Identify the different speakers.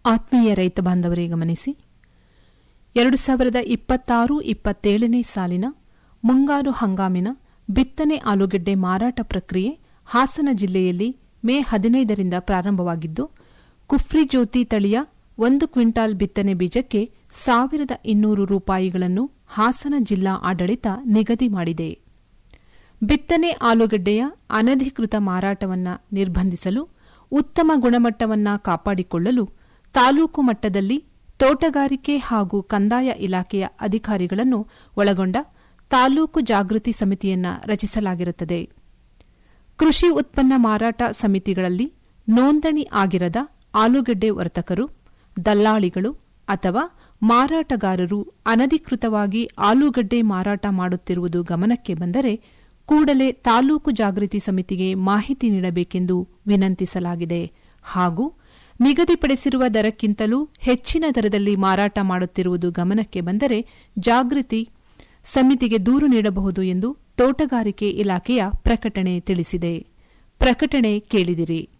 Speaker 1: ಆತ್ಮೀಯ ರೈತ ಬಾಂಧವರೇ ಗಮನಿಸಿ ಎರಡು ಸಾವಿರದ ಇಪ್ಪತ್ತಾರು ಇಪ್ಪತ್ತೇಳನೇ ಸಾಲಿನ ಮುಂಗಾರು ಹಂಗಾಮಿನ ಬಿತ್ತನೆ ಆಲೂಗೆಡ್ಡೆ ಮಾರಾಟ ಪ್ರಕ್ರಿಯೆ ಹಾಸನ ಜಿಲ್ಲೆಯಲ್ಲಿ ಮೇ ಹದಿನೈದರಿಂದ ಪ್ರಾರಂಭವಾಗಿದ್ದು ಕುಫ್ರಿ ಜ್ಯೋತಿ ತಳಿಯ ಒಂದು ಕ್ವಿಂಟಾಲ್ ಬಿತ್ತನೆ ಬೀಜಕ್ಕೆ ಸಾವಿರದ ಇನ್ನೂರು ರೂಪಾಯಿಗಳನ್ನು ಹಾಸನ ಜಿಲ್ಲಾ ಆಡಳಿತ ನಿಗದಿ ಮಾಡಿದೆ ಬಿತ್ತನೆ ಆಲೂಗಡ್ಡೆಯ ಅನಧಿಕೃತ ಮಾರಾಟವನ್ನ ನಿರ್ಬಂಧಿಸಲು ಉತ್ತಮ ಗುಣಮಟ್ಟವನ್ನ ಕಾಪಾಡಿಕೊಳ್ಳಲು ತಾಲೂಕು ಮಟ್ಟದಲ್ಲಿ ತೋಟಗಾರಿಕೆ ಹಾಗೂ ಕಂದಾಯ ಇಲಾಖೆಯ ಅಧಿಕಾರಿಗಳನ್ನು ಒಳಗೊಂಡ ತಾಲೂಕು ಜಾಗೃತಿ ಸಮಿತಿಯನ್ನ ರಚಿಸಲಾಗಿರುತ್ತದೆ ಕೃಷಿ ಉತ್ಪನ್ನ ಮಾರಾಟ ಸಮಿತಿಗಳಲ್ಲಿ ನೋಂದಣಿ ಆಗಿರದ ಆಲೂಗೆಡ್ಡೆ ವರ್ತಕರು ದಲ್ಲಾಳಿಗಳು ಅಥವಾ ಮಾರಾಟಗಾರರು ಅನಧಿಕೃತವಾಗಿ ಆಲೂಗಡ್ಡೆ ಮಾರಾಟ ಮಾಡುತ್ತಿರುವುದು ಗಮನಕ್ಕೆ ಬಂದರೆ ಕೂಡಲೇ ತಾಲೂಕು ಜಾಗೃತಿ ಸಮಿತಿಗೆ ಮಾಹಿತಿ ನೀಡಬೇಕೆಂದು ವಿನಂತಿಸಲಾಗಿದೆ ಹಾಗೂ ನಿಗದಿಪಡಿಸಿರುವ ದರಕ್ಕಿಂತಲೂ ಹೆಚ್ಚಿನ ದರದಲ್ಲಿ ಮಾರಾಟ ಮಾಡುತ್ತಿರುವುದು ಗಮನಕ್ಕೆ ಬಂದರೆ ಜಾಗೃತಿ ಸಮಿತಿಗೆ ದೂರು ನೀಡಬಹುದು ಎಂದು ತೋಟಗಾರಿಕೆ ಇಲಾಖೆಯ ಪ್ರಕಟಣೆ ತಿಳಿಸಿದೆ ಪ್ರಕಟಣೆ ಕೇಳಿದಿರಿ